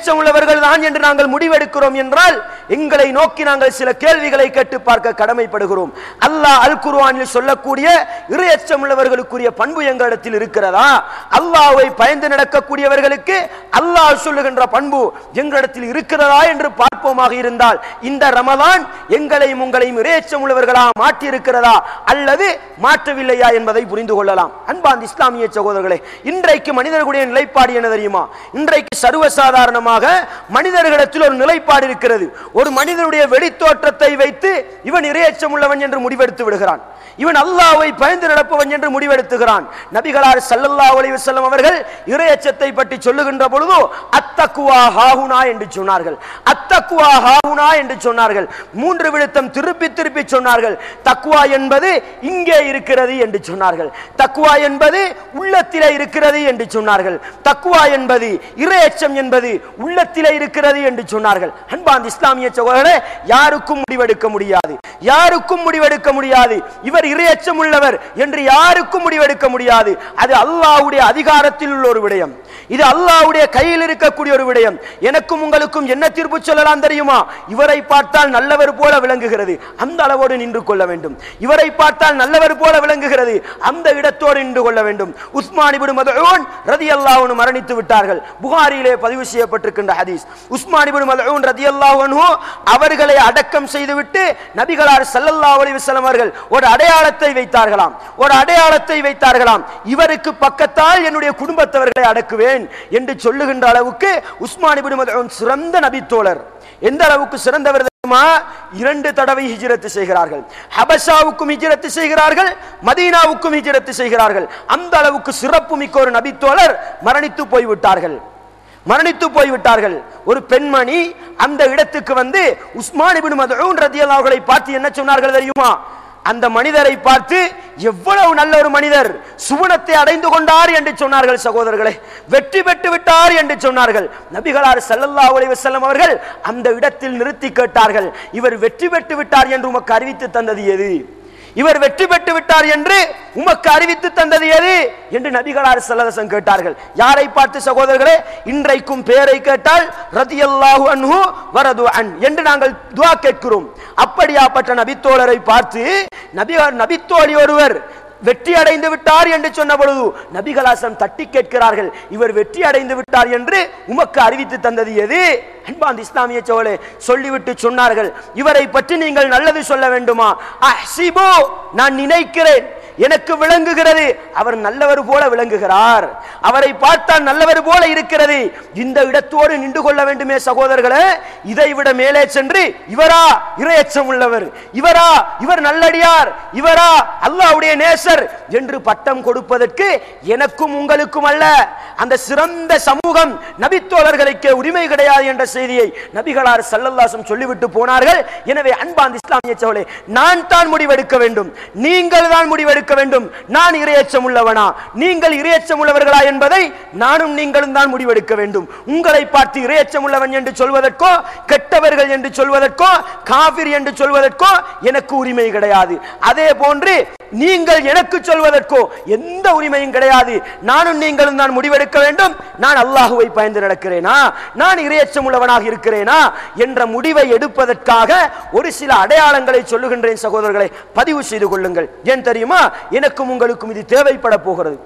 இரையச்சம் உள்ளவர்கள் தான் என்று நாங்கள் முடிவெடுக்கிறோம் என்றால் எங்களை நோக்கி நாங்கள் சில கேள்விகளை கேட்டு பார்க்க கடமைப்படுகிறோம் அல்லாஹ் அல் குர்ஆனில் சொல்லக்கூடிய இரையச்சம் உள்ளவர்களுக்குரிய பண்பு எங்களிடத்தில் இருக்கிறதா அல்லாஹ்வை பயந்து நடக்கக்கூடியவர்களுக்கு அல்லாஹ் சொல்லுகின்ற பண்பு எங்களிடத்தில் இருக்கிறதா என்று பார்ப்போமாக இருந்தால் இந்த ரமலான் எங்களையும் உங்களையும் இரையச்சம் உள்ளவர்களா மாற்றி இருக்கிறதா அல்லது மாற்றவில்லையா என்பதை புரிந்து கொள்ளலாம் அன்பாந்த இஸ்லாமிய சகோதரர்களே இன்றைக்கு மனிதர்களுடைய நிலைப்பாடு என்ன தெரியுமா இன்றைக்கு சர்வசாதாரணமாக மனிதர்களிடத்தில் ஒரு நிலைப்பாடு இருக்கிறது ஒரு மனிதனுடைய வெளித்தோற்றத்தை வைத்து இவன் இரையச்சம் உள்ளவன் என்று முடிவெடுத்து விடுகிறான் இவன் அல்லாஹ்வை பயந்து நடப்பவன் என்று முடிவெடுத்துகிறான் நபிகளார் ஸல்லல்லாஹு அலைஹி வஸல்லம் அவர்கள் இரையச்சத்தை பற்றி சொல்லுகின்ற பொழுது அத்தக்குவா ஹாஹுனா என்று சொன்னார்கள் அத்தக்குவா ஹாஹுனா என்று சொன்னார்கள் மூன்று விழுத்தம் திருப்பி திருப்பி சொன்னார்கள் தக்குவா என்பது இங்கே இருக்கிறது என்று சொன்னார்கள் தக்குவா என்பது உள்ளத்திலே இருக்கிறது என்று சொன்னார்கள் தக்குவா என்பது இரையச்சம் என்பது உள்ளத்திலே இருக்கிறது என்று சொன்னார்கள் அன்பாந்த இஸ்லாமிய சகோதரர்களே யாருக்கும் முடிவெடுக்க முடியாது யாருக்கும் முடிவெடுக்க முடியாது இவர் இரையச்சம் உள்ளவர் என்று யாருக்கும் முடிவெடுக்க முடியாது அது அல்லாஹ்வுடைய அதிகாரத்தில் உள்ள ஒரு விடயம் இது அல்லாஹ்வுடைய கையில் இருக்கக்கூடிய ஒரு விடயம் எனக்கும் உங்களுக்கும் என்ன தீர்ப்பு சொல்லலாம் தெரியுமா இவரை பார்த்தால் நல்லவர் போல விளங்குகிறது அந்த அளவோடு நின்று கொள்ள வேண்டும் இவரை பார்த்தால் நல்லவர் போல விளங்குகிறது அந்த இடத்தோடு நின்று கொள்ள வேண்டும் உஸ்மான் இப்னு மதுஊன் ரலியல்லாஹு அன்ஹு மரணித்து விட்டார்கள் புகாரியிலே பதிவு செய்யப்பட்டிருக்கின்ற ஹதீஸ் உஸ்மான் இப்னு மதுஊன் ரலியல்லாஹு அன்ஹு அவர்களை அடக்கம் செய்துவிட்டு நபிகளார் ஸல்லல்லாஹு அலைஹி வஸல்லம் அவர்கள் ஒரு அடையாளத்தை வைத்தார்களாம் ஒரு அடையாளத்தை வைத்தார்களாம் இவருக்கு பக்கத்தால் என்னுடைய குடும்பத்தவர்களை அடக்குவேன் என்று சொல்லுகின்ற அளவுக்கு உஸ்மான் இப்னு மதுஊன் சிறந்த நபித்தோழர் எந்த அளவுக்கு சிறந்தவர் தெரியுமா இரண்டு தடவை ஹிஜ்ரத் செய்கிறார்கள் ஹபஷாவுக்கும் ஹிஜ்ரத் செய்கிறார்கள் மதீனாவுக்கும் ஹிஜ்ரத் செய்கிறார்கள் அந்த அளவுக்கு சிறப்பு மிக்க ஒரு நபித்தோழர் மரணித்து போய்விட்டார்கள் மரணித்து போய்விட்டார்கள் ஒரு பெண்மணி அந்த இடத்துக்கு வந்து உஸ்மான் இப்னு மதுஊன் ரதியல்லாஹு அவர்களை பார்த்து என்ன சொன்னார்கள் தெரியுமா அந்த மனிதரை பார்த்து எவ்வளவு நல்ல ஒரு மனிதர் சுவனத்தை அடைந்து கொண்டார் என்று சொன்னார்கள் சகோதரர்களே வெற்றி பெற்று விட்டார் என்று சொன்னார்கள் நபிகளார் ஸல்லல்லாஹு அலைஹி வஸல்லம் அவர்கள் அந்த இடத்தில் நிறுத்தி கேட்டார்கள் இவர் வெற்றி பெற்று விட்டார் என்று உமக்கு அறிவித்து தந்தது எது இவர் வெற்றி பெற்று விட்டார் என்று உமக்கு அறிவித்து தந்தது எது என்று நபிகளார் சல்லதசம் கேட்டார்கள் யாரை பார்த்து சகோதரர்களே இன்றைக்கும் பேரை கேட்டால் ரதியல்லாஹு அன்ஹு வரது அன் என்று நாங்கள் துஆ கேட்கிறோம் அப்படியாப்பட்ட நபித்தோழரை பார்த்து நபிகார் நபித்தோழி ஒருவர் வெற்றி அடைந்து விட்டார் என்று சொன்ன பொழுது நபிகளாசம் தட்டி கேட்கிறார்கள் இவர் வெற்றி அடைந்து விட்டார் என்று உமக்கு அறிவித்து தந்தது எது அன்பாந்த இஸ்லாமிய சோழே சொல்லிவிட்டு சொன்னார்கள் இவரை பற்றி நீங்கள் நல்லது சொல்ல வேண்டுமா அஹ்சிபு நான் நினைக்கிறேன் எனக்கு விளங்குகிறது அவர் நல்லவர் போல விளங்குகிறார் அவரை பார்த்தால் நல்லவர் போல இருக்கிறது இந்த இடத்தோடு நின்று கொள்ள வேண்டுமே சகோதரர்களே இதை விட மேலே சென்று இவரா இரையச்சம் உள்ளவர் இவரா இவர் நல்லடியார் இவரா அல்லாஹ்வுடைய நேசர் என்று பட்டம் கொடுப்பதற்கு எனக்கும் உங்களுக்கும் அல்ல அந்த சிறந்த சமூகம் நபித்தோழர்களுக்கே உரிமை கிடையாது என்ற செய்தியை நபிகளார் சல்லல்லாசம் சொல்லிவிட்டு போனார்கள் எனவே அன்பாந்த இஸ்லாமிய சோழே நான் தான் முடிவெடுக்க வேண்டும் நீங்கள் தான் முடிவெடுக்க வேண்டும் நான் இரையச்சம் உள்ளவனா நீங்கள் இரையச்சம் உள்ளவர்களா என்பதை நானும் நீங்களும் தான் முடிவெடுக்க வேண்டும் உங்களை பார்த்து இரையச்சம் உள்ளவன் என்று சொல்வதற்கோ கெட்டவர்கள் என்று சொல்வதற்கோ காபிர் என்று சொல்வதற்கோ எனக்கு உரிமை கிடையாது அதே போன்று நீங்கள் எனக்கு சொல்வதற்கோ எந்த உரிமையும் கிடையாது நானும் நீங்களும் தான் முடிவெடுக்க வேண்டும் நான் அல்லாஹுவை பயந்து நடக்கிறேனா நான் இரையச்சம் உள்ளவனாக இருக்கிறேனா என்ற முடிவை எடுப்பதற்காக ஒரு சில அடையாளங்களை சொல்லுகின்றேன் சகோதரர்களை பதிவு செய்து கொள்ளுங்கள் ஏன் தெரியுமா எனக்கும் உங்களுக்கும் இது தேவைப்பட போகிறது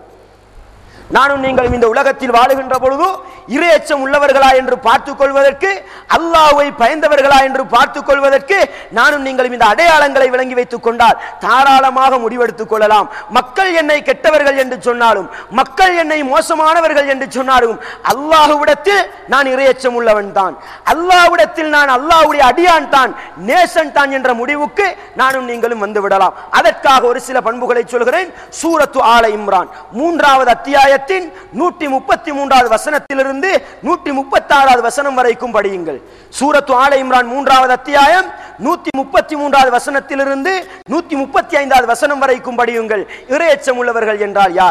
நானும் நீங்களும் இந்த உலகத்தில் வாழுகின்ற பொழுது இரையச்சம் உள்ளவர்களா என்று பார்த்துக் கொள்வதற்கு அல்லாஹ்வை பயந்தவர்களா என்று பார்த்துக் கொள்வதற்கு நானும் நீங்களும் இந்த அடையாளங்களை விளங்கி வைத்துக் கொண்டால் தாராளமாக முடிவெடுத்துக் கொள்ளலாம் மக்கள் என்னை கெட்டவர்கள் என்று சொன்னாலும் மக்கள் என்னை மோசமானவர்கள் என்று சொன்னாலும் அல்லாஹ்விடத்தில் நான் இரையச்சம் உள்ளவன் தான் அல்லாஹ்விடத்தில் நான் அல்லாஹ்வுடைய அடியான் தான் நேசன் தான் என்ற முடிவுக்கு நானும் நீங்களும் வந்து விடலாம் அதற்காக ஒரு சில பண்புகளை சொல்கிறேன் சூரத்து ஆல இம்ரான் மூன்றாவது அத்தியாயத்தின் நூற்றி முப்பத்தி மூன்றாவது வசனத்திலிருந்து நூற்றி முப்பத்தி ஆறாவது வசனம் வரைக்கும் படியுங்கள் சூரத்து ஆல இம்ரான் மூன்றாவது அத்தியாயம் நூத்தி முப்பத்தி மூன்றாவது வசனத்திலிருந்து நூத்தி முப்பத்தி ஐந்தாவது வசனம் வரைக்கும் படியுங்கள் இரையச்சம் உள்ளவர்கள் என்றால் யார்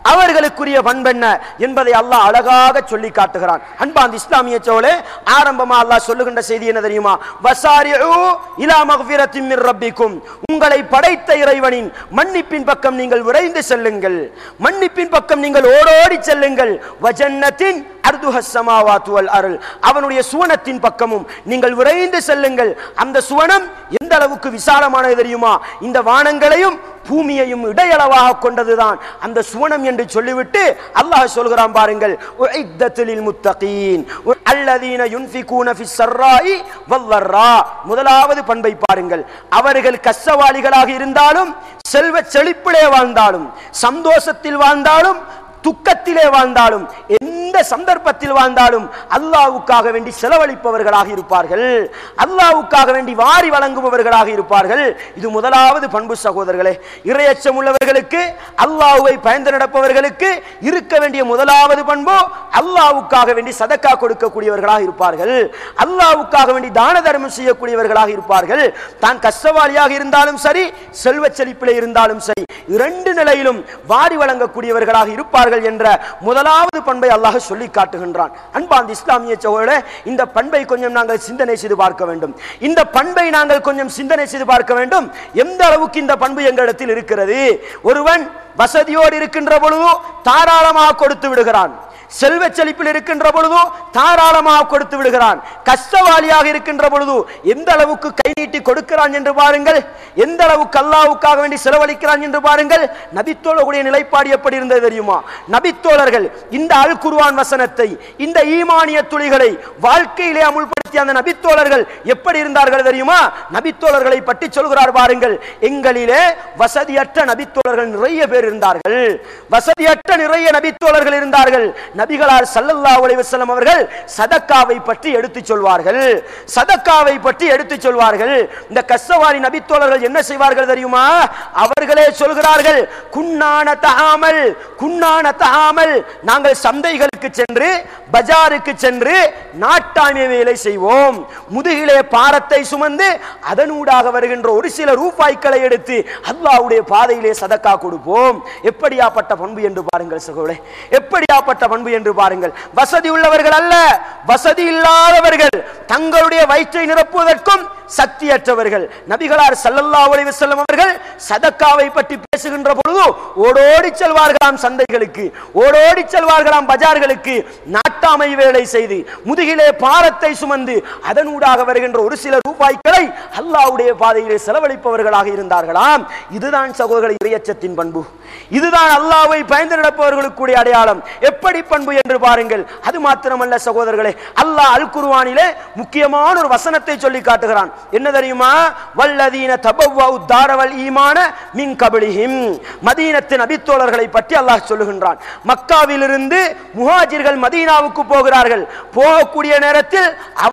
அவர்களுக்குரிய பண்பென்ன என்பதை அல்லாஹ் அழகாக சொல்லி காட்டுகிறான் அன்பாந்த இஸ்லாமிய சோழே ஆரம்பமா அல்லாஹ் சொல்லுகின்ற செய்தி என்ன தெரியுமா வசாரிஉ இலா மக்ஃபிரத்தின் மிர் ரப்பிக்கும் உங்களை படைத்த இறைவனின் மன்னிப்பின் பக்கம் நீங்கள் விரைந்து செல்லுங்கள் மன்னிப்பின் பக்கம் நீங்கள் ஓடோடி செல்லுங்கள் வஜன்னத்தின் அர்துஹஸ் சமாவாத்து வல் அருள் அவனுடைய சுவனத்தின் பக்கமும் நீங்கள் விரைந்து செல்லுங்கள் அந்த சுவனம் எந்த அளவுக்கு விசாலமானது தெரியுமா இந்த வானங்களையும் பூமியையும் இடையளவாக கொண்டதுதான் அந்த சுவனம் என்று சொல்லிவிட்டு அல்லாஹ் சொல்கிறான் பாருங்கள் உஇத்தத்துலில் முத்தகீன் அல்லதீன யுன்ஃபிகூன ஃபிஸ் ஸர்ராஇ வல்லர்ரா முதலாவது பண்பை பாருங்கள் அவர்கள் கஷ்டவாளிகளாக இருந்தாலும் செல்வ செழிப்பிலே வாழ்ந்தாலும் சந்தோஷத்தில் வாழ்ந்தாலும் துக்கத்திலே வாழ்ந்தாலும் எந்த சந்தர்ப்பத்தில் வாழ்ந்தாலும் அல்லாவுக்காக வேண்டி செலவழிப்பவர்களாக இருப்பார்கள் அல்லாவுக்காக வேண்டி வாரி வழங்குபவர்களாக இருப்பார்கள் இது முதலாவது பண்பு சகோதரர்களே இரையச்சம் உள்ளவர்களுக்கு அல்லாஹ்வை பயந்து நடப்பவர்களுக்கு இருக்க வேண்டிய முதலாவது பண்பு அல்லாவுக்காக வேண்டி சதக்கா கொடுக்கக்கூடியவர்களாக இருப்பார்கள் அல்லாவுக்காக வேண்டி தான தர்மம் செய்யக்கூடியவர்களாக இருப்பார்கள் தான் கஷ்டவாளியாக இருந்தாலும் சரி செல்வ செழிப்பிலே இருந்தாலும் சரி இரண்டு நிலையிலும் வாரி வழங்கக்கூடியவர்களாக இருப்பார்கள் என்ற முதலாவது பண்பை அல்லாஹ் சொல்லி காட்டுகின்றான் அன்பாந்த இஸ்லாமிய சகோதரே இந்த பண்பை கொஞ்சம் நாங்கள் சிந்தனை செய்து பார்க்க வேண்டும் இந்த பண்பை நாங்கள் கொஞ்சம் சிந்தனை செய்து பார்க்க வேண்டும் எந்த அளவுக்கு இந்த பண்பு எங்களிடத்தில் இருக்கிறது ஒருவன் வசதியோடு இருக்கின்ற பொழுது தாராளமாக கொடுத்து விடுகிறான் செல்வ செழிப்பில் இருக்கின்ற பொழுது தாராளமாக கொடுத்து விடுகிறான் கஷ்டவாளியாக இருக்கின்ற பொழுது எந்த அளவுக்கு கை நீட்டி கொடுக்கிறான் என்று பாருங்கள் எந்த அளவுக்கு அல்லாவுக்காக வேண்டி செலவழிக்கிறான் என்று பாருங்கள் நபித்தோழர்களுடைய நிலைப்பாடு எப்படி இருந்தது தெரியுமா நபித்தோழர்கள் இந்த அல் குர்ஆன் வசனத்தை இந்த ஈமானிய துளிகளை வாழ்க்கையிலே அமுல்படுத்திய அந்த நபித்தோழர்கள் எப்படி இருந்தார்கள் தெரியுமா நபித்தோழர்களை பற்றி சொல்கிறார் பாருங்கள் எங்களிலே வசதியற்ற நபித்தோழர்கள் நிறைய பேர் இருந்தார்கள் வசதியற்ற நிறைய நபித்தோழர்கள் இருந்தார்கள் நபிகளார் ஸல்லல்லாஹு அலைஹி வஸல்லம் அவர்கள் சதக்காவை பற்றி எடுத்துச் சொல்வார்கள் சதக்காவை பற்றி எடுத்துச் சொல்வார்கள் இந்த கஸ்ஸவாரி நபித்தோழர்கள் என்ன செய்வார்கள் தெரியுமா அவர்களே சொல்கிறார்கள் குன்னான தகாமல் குன்னான தகாமல் நாங்கள் சந்தைகளுக்கு சென்று பஜாருக்கு சென்று நாட்டாமை வேலை செய்வோம் முதுகிலே பாரத்தை சுமந்து அதனூடாக வருகின்ற ஒரு சில ரூபாய்களை எடுத்து அல்லாஹ்வுடைய பாதையிலே சதக்கா கொடுப்போம் எப்படியாப்பட்ட பண்பு என்று பாருங்கள் சகோதரே எப்படியாப்பட்ட பண்பு என்று பாருங்கள் வசதி உள்ளவர்கள் அல்ல வசதி இல்லாதவர்கள் தங்களுடைய வயிற்றை நிரப்புவதற்கும் சக்தியற்றவர்கள் நபிகளார் ஸல்லல்லாஹு அலைஹி வஸல்லம் அவர்கள் சதக்காவை பற்றி பேசுகின்ற பொழுது ஓடோடி செல்வார்களாம் சந்தைகளுக்கு ஓடோடி செல்வார்களாம் பஜார்களுக்கு நாட்டாமை வேலை செய்து முதுகிலே பாரத்தை சுமந்து அதனூடாக வருகின்ற ஒரு சில ரூபாய்களை அல்லாஹ்வுடைய பாதையிலே செலவழிப்பவர்களாக இருந்தார்களாம் இதுதான் சகோதரர்கள் இறையச்சத்தின் பண்பு இதுதான் அல்லாஹ்வை பயந்து நடப்பவர்களுக்குரிய அடையாளம் எப்படி பண்பு என்று பாருங்கள் அது மாத்திரமல்ல சகோதரர்களே அல்லாஹ் அல் குர்ஆனிலே முக்கியமான ஒரு வசனத்தை சொல்லி காட்டுகிறான் என்ன தெரியுமா வல்லதீன தபவ்வவு தாரவல் ஈமான மின் கபலிஹிம் மதீனத்து நபித்தோழர்களை பற்றி அல்லாஹ் சொல்லுகின்றான் மக்காவிலிருந்து முஹாஜிர்கள் மதீனாவுக்கு போகிறார்கள் போகக்கூடிய நேரத்தில்